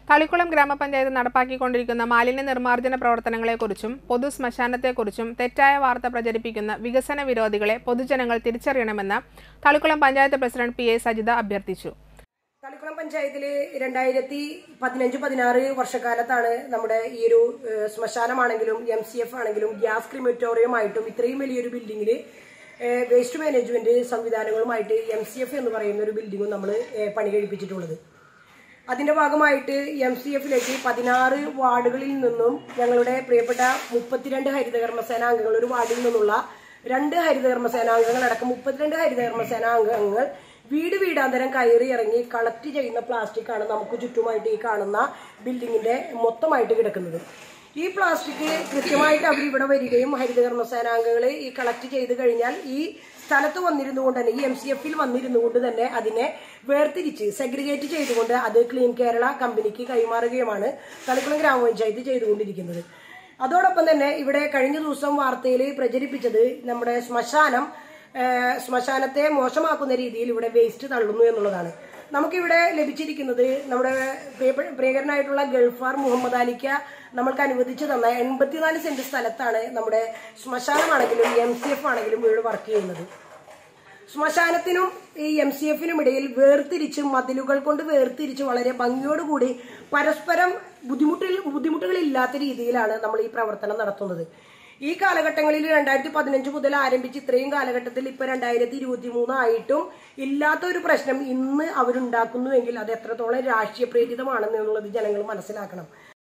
തളിക്കുളം ഗ്രാമപഞ്ചായത്ത് നടപ്പാക്കിക്കൊണ്ടിരിക്കുന്ന മാലിന്യ നിർമ്മാർജ്ജന പ്രവർത്തനങ്ങളെക്കുറിച്ചും പൊതു ശ്മശാനത്തെക്കുറിച്ചും തെറ്റായ വാർത്ത പ്രചരിപ്പിക്കുന്ന വികസന വിരോധികളെ പൊതുജനങ്ങൾ തിരിച്ചറിയണമെന്ന് Thalikkulam panchayat president P A Sajitha അഭ്യർത്ഥിച്ചു തളിക്കുളം പഞ്ചായത്തിൽ രണ്ടായിരത്തി പതിനഞ്ച് പതിനാറ് വർഷക്കാലത്താണ് നമ്മുടെ ഈ ഒരു ഏഹ്, ശ്മശാനമാണെങ്കിലും എം സി എഫ് ആണെങ്കിലും ഗ്യാസ് ക്രിമിറ്റോറിയം ആയിട്ടും ഇത്രയും വലിയൊരു ബിൽഡിങ്ങിൽ വേസ്റ്റ് മാനേജ്മെന്റ് സംവിധാനങ്ങളുമായിട്ട് എം സി എഫ് എന്ന് പറയുന്ന ഒരു ബിൽഡിങ്ങും നമ്മൾ പണി കഴിപ്പിച്ചിട്ടുള്ളത് അതിന്റെ ഭാഗമായിട്ട് എം സി എഫിലേക്ക് പതിനാറ് വാർഡുകളിൽ നിന്നും ഞങ്ങളുടെ പ്രിയപ്പെട്ട മുപ്പത്തിരണ്ട് ഹരിതകർമ്മസേന അംഗങ്ങൾ ഒരു വാർഡിൽ നിന്നുള്ള രണ്ട് ഹരിതകർമ്മസേന അംഗങ്ങൾ അടക്കം മുപ്പത്തിരണ്ട് ഹരിതകർമ്മസേന അംഗങ്ങൾ വീട് വീടാന്തരം കയറി ഇറങ്ങി കളക്ട് ചെയ്യുന്ന പ്ലാസ്റ്റിക് ആണ് നമുക്ക് ചുറ്റുമായിട്ട് ഈ കാണുന്ന ബിൽഡിങ്ങിന്റെ മൊത്തമായിട്ട് കിടക്കുന്നത് ഈ പ്ലാസ്റ്റിക് കൃത്യമായിട്ട് അവർ ഇവിടെ വരികയും ഹരിതകർമ്മസേനാംഗങ്ങൾ ഈ കളക്ട് ചെയ്ത് കഴിഞ്ഞാൽ ഈ സ്ഥലത്ത് വന്നിരുന്നു കൊണ്ട് തന്നെ ഈ എം സി എഫിൽ വന്നിരുന്നു കൊണ്ട് തന്നെ അതിനെ വേർതിരിച്ച് സെഗ്രിഗേറ്റ് ചെയ്തുകൊണ്ട് അത് ക്ലീൻ കേരള കമ്പനിക്ക് കൈമാറുകയുമാണ് തളിക്കുളം ഗ്രാമപഞ്ചായത്ത് ചെയ്തുകൊണ്ടിരിക്കുന്നത് അതോടൊപ്പം തന്നെ ഇവിടെ കഴിഞ്ഞ ദിവസം വാർത്തയിൽ പ്രചരിപ്പിച്ചത് നമ്മുടെ ശ്മശാനം ഏഹ്, ശ്മശാനത്തെ മോശമാക്കുന്ന രീതിയിൽ ഇവിടെ വേസ്റ്റ് തള്ളുന്നു എന്നുള്ളതാണ് നമുക്കിവിടെ ലഭിച്ചിരിക്കുന്നത് നമ്മുടെ പ്രിയപ്പെ- പ്രിയകരനായിട്ടുള്ള ഗൾഫാർ മുഹമ്മദ് അലിക്ക നമ്മൾക്ക് അനുവദിച്ചു തന്ന എൺപത്തിനാല് സെന്റ് സ്ഥലത്താണ് നമ്മുടെ ശ്മശാനമാണെങ്കിലും എം സി എഫ് ആണെങ്കിലും വീട് വർക്ക് ചെയ്യുന്നത് ശ്മശാനത്തിനും ഈ എം സി എഫിനും ഇടയിൽ വേർതിരിച്ച് മതിലുകൾ കൊണ്ട് വേർതിരിച്ച് വളരെ ഭംഗിയോടുകൂടി പരസ്പരം ബുദ്ധിമുട്ടിൽ ബുദ്ധിമുട്ടുകളില്ലാത്ത രീതിയിലാണ് നമ്മൾ ഈ പ്രവർത്തനം നടത്തുന്നത് ഈ കാലഘട്ടങ്ങളിൽ രണ്ടായിരത്തി പതിനഞ്ച് മുതൽ ആരംഭിച്ച് ഇത്രയും കാലഘട്ടത്തിൽ ഇപ്പൊ രണ്ടായിരത്തി ഇരുപത്തി മൂന്ന് ആയിട്ടും ഇല്ലാത്ത ഒരു പ്രശ്നം ഇന്ന് അവരുണ്ടാക്കുന്നുവെങ്കിൽ അത് എത്രത്തോളം രാഷ്ട്രീയ പ്രേരിതമാണെന്നുള്ളത് ജനങ്ങൾ മനസ്സിലാക്കണം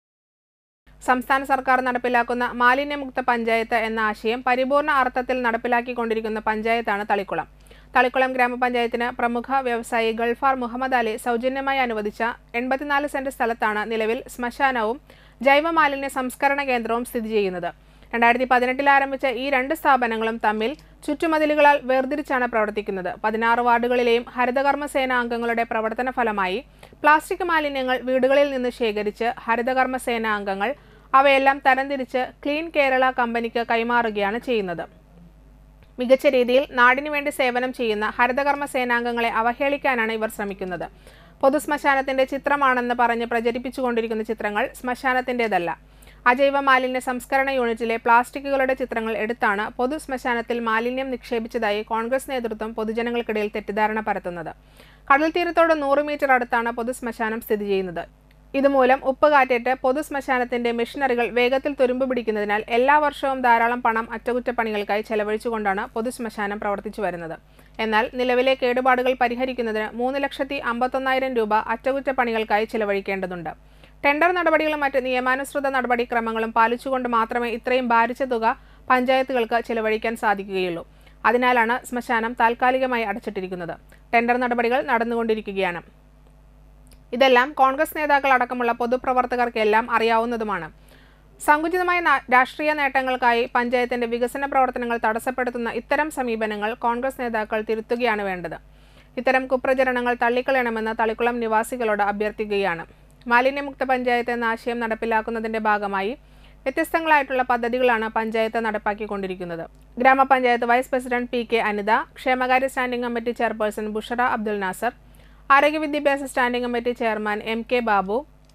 സംസ്ഥാന സർക്കാർ നടപ്പിലാക്കുന്ന മാലിന്യമുക്ത പഞ്ചായത്ത് എന്ന ആശയം പരിപൂർണ അർത്ഥത്തിൽ നടപ്പിലാക്കിക്കൊണ്ടിരിക്കുന്ന പഞ്ചായത്താണ് തളിക്കുളം തളിക്കുളം ഗ്രാമപഞ്ചായത്തിന് പ്രമുഖ വ്യവസായി ഗൾഫാർ മുഹമ്മദ് അലി സൗജന്യമായി അനുവദിച്ച എൺപത്തിനാല് സെന്റ് സ്ഥലത്താണ് നിലവിൽ ശ്മശാനവും ജൈവ മാലിന്യ സംസ്കരണ കേന്ദ്രവും സ്ഥിതി ചെയ്യുന്നത് രണ്ടായിരത്തി പതിനെട്ടിൽ ആരംഭിച്ച ഈ രണ്ട് സ്ഥാപനങ്ങളും തമ്മിൽ ചുറ്റുമതിലുകളാൽ വേർതിരിച്ചാണ് പ്രവർത്തിക്കുന്നത് പതിനാറ് വാർഡുകളിലെയും ഹരിതകർമ്മ സേന അംഗങ്ങളുടെ പ്രവർത്തന ഫലമായി പ്ലാസ്റ്റിക് മാലിന്യങ്ങൾ വീടുകളിൽ നിന്ന് ശേഖരിച്ച് ഹരിതകർമ്മ സേന അംഗങ്ങൾ അവയെല്ലാം തരംതിരിച്ച് ക്ലീൻ കേരള കമ്പനിക്ക് കൈമാറുകയാണ് ചെയ്യുന്നത് മികച്ച രീതിയിൽ നാടിനു വേണ്ടി സേവനം ചെയ്യുന്ന ഹരിതകർമ്മ സേനാംഗങ്ങളെ അവഹേളിക്കാനാണ് ഇവർ ശ്രമിക്കുന്നത് പൊതുശ്മശാനത്തിന്റെ ചിത്രമാണെന്ന് പറഞ്ഞ് പ്രചരിപ്പിച്ചുകൊണ്ടിരിക്കുന്ന ചിത്രങ്ങൾ ശ്മശാനത്തിന്റേതല്ല അജൈവ മാലിന്യ സംസ്കരണ യൂണിറ്റിലെ പ്ലാസ്റ്റിക്കുകളുടെ ചിത്രങ്ങൾ എടുത്താണ് പൊതു ശ്മശാനത്തിൽ മാലിന്യം നിക്ഷേപിച്ചതായി കോൺഗ്രസ് നേതൃത്വം പൊതുജനങ്ങൾക്കിടയിൽ തെറ്റിദ്ധാരണ പരത്തുന്നത് കടൽ തീരത്തോട് നൂറ് മീറ്റർ അടുത്താണ് പൊതു ശ്മശാനം സ്ഥിതി ചെയ്യുന്നത് ഇതുമൂലം ഉപ്പ് കാറ്റേറ്റ് പൊതു ശ്മശാനത്തിന്റെ മെഷീനറികൾ വേഗത്തിൽ തുരുമ്പ് പിടിക്കുന്നതിനാൽ എല്ലാ വർഷവും ധാരാളം പണം അറ്റകുറ്റപ്പണികൾക്കായി ചെലവഴിച്ചുകൊണ്ടാണ് പൊതു ശ്മശാനം പ്രവർത്തിച്ചു വരുന്നത് എന്നാൽ നിലവിലെ കേടുപാടുകൾ പരിഹരിക്കുന്നതിന് മൂന്ന് ലക്ഷത്തി അമ്പത്തൊന്നായിരം രൂപ അറ്റകുറ്റപ്പണികൾക്കായി ചെലവഴിക്കേണ്ടതുണ്ട് ടെൻഡർ നടപടികളും മറ്റ് നിയമാനുസൃത നടപടിക്രമങ്ങളും പാലിച്ചുകൊണ്ട് മാത്രമേ ഇത്രയും ഭാരിച്ച തുക പഞ്ചായത്തുകൾക്ക് ചെലവഴിക്കാൻ സാധിക്കുകയുള്ളൂ അതിനാലാണ് ശ്മശാനം താൽക്കാലികമായി അടച്ചിട്ടിരിക്കുന്നത് ടെൻഡർ നടപടികൾ നടന്നുകൊണ്ടിരിക്കുകയാണ് ഇതെല്ലാം കോൺഗ്രസ് നേതാക്കൾ അടക്കമുള്ള പൊതുപ്രവർത്തകർക്കെല്ലാം അറിയാവുന്നതുമാണ് സങ്കുചിതമായ നാ- രാഷ്ട്രീയ നേട്ടങ്ങൾക്കായി പഞ്ചായത്തിന്റെ വികസന പ്രവർത്തനങ്ങൾ തടസ്സപ്പെടുത്തുന്ന ഇത്തരം സമീപനങ്ങൾ കോൺഗ്രസ് നേതാക്കൾ തിരുത്തുകയാണ് വേണ്ടത് ഇത്തരം കുപ്രചരണങ്ങൾ തള്ളിക്കളയണമെന്ന് തളിക്കുളം നിവാസികളോട് അഭ്യർത്ഥിക്കുകയാണ് മാലിന്യമുക്ത പഞ്ചായത്ത് എന്ന ആശയം നടപ്പിലാക്കുന്നതിന്റെ ഭാഗമായി വ്യത്യസ്തങ്ങളായിട്ടുള്ള പദ്ധതികളാണ് പഞ്ചായത്ത് നടപ്പാക്കിക്കൊണ്ടിരിക്കുന്നത് ഗ്രാമപഞ്ചായത്ത് vice president P K Anitha ക്ഷേമകാര്യ standing committee chairperson Bushara Abdul Nasar ആരോഗ്യ വിദ്യാഭ്യാസ standing committee chairman M K Babu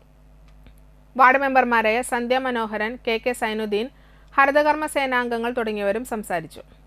ward മെമ്പർമാരായ സന്ധ്യ മനോഹരൻ കെ കെ സൈനുദ്ദീൻ ഹരിതകർമ്മ സേനാംഗങ്ങൾ തുടങ്ങിയവരും സംസാരിച്ചു